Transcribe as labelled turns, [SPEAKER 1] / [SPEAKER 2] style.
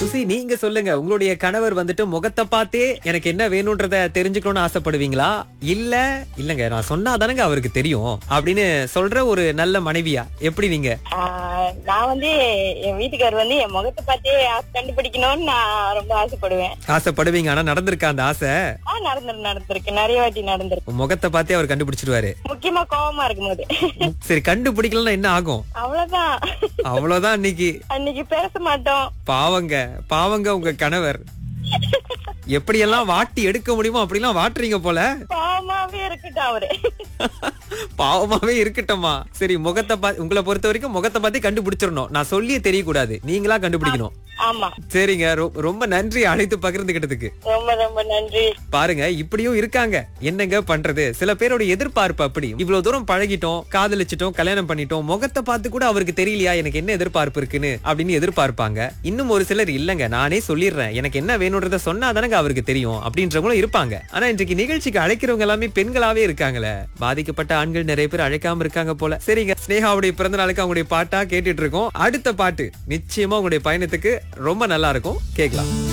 [SPEAKER 1] சுசி நீங்க சொல்லுங்க உங்களுடைய கணவர் வந்துட்டு முகத்தை பார்த்தே எனக்கு என்ன வேணும்ன்றத தெரிஞ்சுக்கணும்னு ஆசைப்படுவீங்களா இல்ல இல்லங்க நான் சொன்னா தானங்க அவருக்கு தெரியும் அப்படின்னு சொல்ற ஒரு நல்ல மனைவியா எப்படி நீங்க
[SPEAKER 2] ஆஹ் நான் வந்து என் வீட்டுக்காரர் வந்து என் முகத்தை பார்த்தே ஆசை கண்டுபிடிக்கணும்னு நான் ரொம்ப ஆசைப்படுவேன்
[SPEAKER 1] ஆசைப்படுவீங்க ஆனா நடந்திருக்கா அந்த ஆசை
[SPEAKER 2] ஆ நடந்திருக்கு நடந்திருக்கு நிறைய வாட்டி நடந்திருக்கு
[SPEAKER 1] முகத்தை பார்த்தே அவர் கண்டுபிடிச்சிடுவாரு
[SPEAKER 2] முக்கியமா கோவமா இருக்கும்போது
[SPEAKER 1] சரி கண்டுபிடிக்கலன்னா என்ன ஆகும்
[SPEAKER 2] அவ்வளவுதான்
[SPEAKER 1] அவ்வளவுதான் அன்னைக்கு
[SPEAKER 2] அன்னைக்கு பேச மாட்டோம்
[SPEAKER 1] பாவங்க பாவங்க உங்க கணவர் எப்படியெல்லாம் வாட்டி எடுக்க முடியுமோ அப்படிலாம் வாட்டுறீங்க போல
[SPEAKER 2] பாவமாவே இருக்கட்டும் அவரு
[SPEAKER 1] பாவமாவே இருக்கட்டும்மா சரி முகத்தை பா உங்களை பொறுத்த வரைக்கும் முகத்தை பார்த்து கண்டுபிடிச்சிடணும் நான் சொல்லியே தெரியக்கூடாது நீங்களா கண்டுபிடிக்கணும்
[SPEAKER 2] ஆமா
[SPEAKER 1] சரிங்க ரொ- ரொம்ப நன்றி அழைத்து பகிர்ந்துகிட்டதுக்கு
[SPEAKER 2] ரொம்ப ரொம்ப நன்றி
[SPEAKER 1] பாருங்க இப்படியும் இருக்காங்க என்னங்க பண்றது சில பேரோட எதிர்பார்ப்பு அப்படி இவ்வளவு தூரம் பழகிட்டோம் காதலிச்சிட்டோம் கல்யாணம் பண்ணிட்டோம் முகத்தை பார்த்து கூட அவருக்கு தெரியலையா எனக்கு என்ன எதிர்பார்ப்பு இருக்குன்னு அப்படின்னு எதிர்பார்ப்பாங்க இன்னும் ஒரு சிலர் இல்லங்க நானே சொல்லிடுறேன் எனக்கு என்ன வேணும்ன்றத சொன்னா தானங்க அவருக்கு தெரியும் அப்படின்றவங்களும் இருப்பாங்க ஆனா இன்றைக்கு நிகழ்ச்சிக்கு அழைக்கிறவங்க எல்லாமே பெண்களாவே இருக்காங்களே பாதிக்கப்பட்ட ஆண்கள் நிறைய பேர் அழைக்காம இருக்காங்க போல சரிங்க ஸ்னேகாவுடைய பிறந்த நாளுக்கு அவங்களுடைய பாட்டா கேட்டுட்டு இருக்கோம் அடுத்த பாட்டு நிச்சயமா உங்களுடைய பயணத்துக்கு ரொம்ப நல்லா இருக்கும் கேட்கலாம்